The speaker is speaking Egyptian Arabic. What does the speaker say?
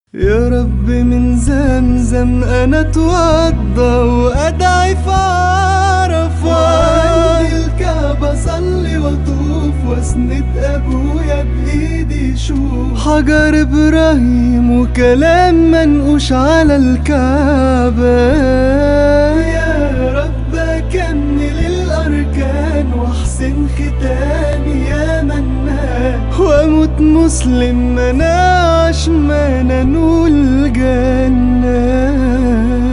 يا رب من زمزم انا اتوضى وادعي في عرفة وعند الكعبة صلي واطوف واسند ابويا بايدي شوف حجر ابراهيم وكلام منقوش على الكعبة يا رب اكمل الاركان واحسن ختامي يا منان واموت مسلم مناعش ما ننول جنة